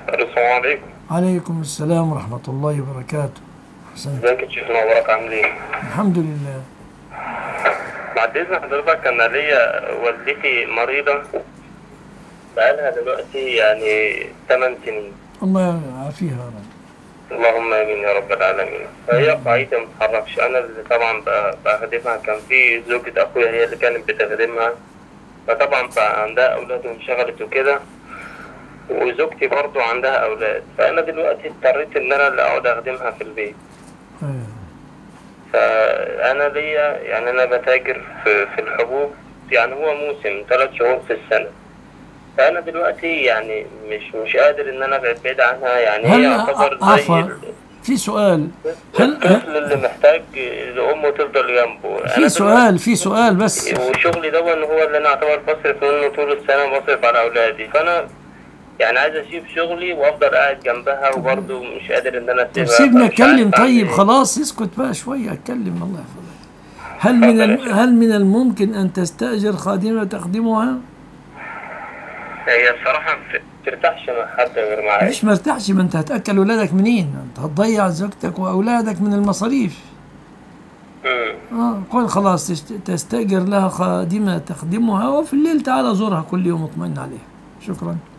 السلام عليكم عليكم السلام ورحمة الله وبركاته أحسنت ازيك يا شيخنا مبارك عامل ايه؟ الحمد لله بعد اذن حضرتك انا ليا والدتي مريضة بقالها دلوقتي يعني 8 سنين الله يعافيها يا رب اللهم امين يا رب العالمين فهي قاعدة ما بتتحركش انا اللي طبعا ب- بخدمها كان في زوجة اخويا هي اللي كانت بتخدمها فطبعا بقى عندها اولاد وانشغلت وكده وزوجتي برضو عندها اولاد فانا دلوقتي اضطريت ان انا اللي اقعد اخدمها في البيت أيوة. فانا ليا يعني انا بتاجر في في الحبوب يعني هو موسم ثلاث شهور في السنه فانا دلوقتي يعني مش مش قادر ان انا ابعد بعيد عنها يعني هي هل يعتبر زي عفوا ال- في سؤال هل الطفل اللي محتاج لامه تفضل جنبه أنا في دلوقتي- سؤال في سؤال بس وشغلي ده هو اللي انا اعتبر بصرف منه طول السنه بصرف على اولادي فانا يعني عايز اسيب شغلي وافضل قاعد جنبها وبرضه مش قادر ان انا طب اسيبها سيبنا فمش عارف اتكلم أعمل طيب إيه. خلاص اسكت بقى شوية اتكلم الله يحفظك هل من ال- هل من الممكن أن تستأجر خادمة تخدمها؟ هي الصراحه ما بترتاحش مع حد غير معايا مش مرتاحش ما أنت هتأكل ولادك منين؟ أنت هتضيع زوجتك وأولادك من المصاريف مم. آه قل خلاص تست- تستأجر لها خادمة تخدمها وفي الليل تعال زورها كل يوم اطمئن عليها شكرا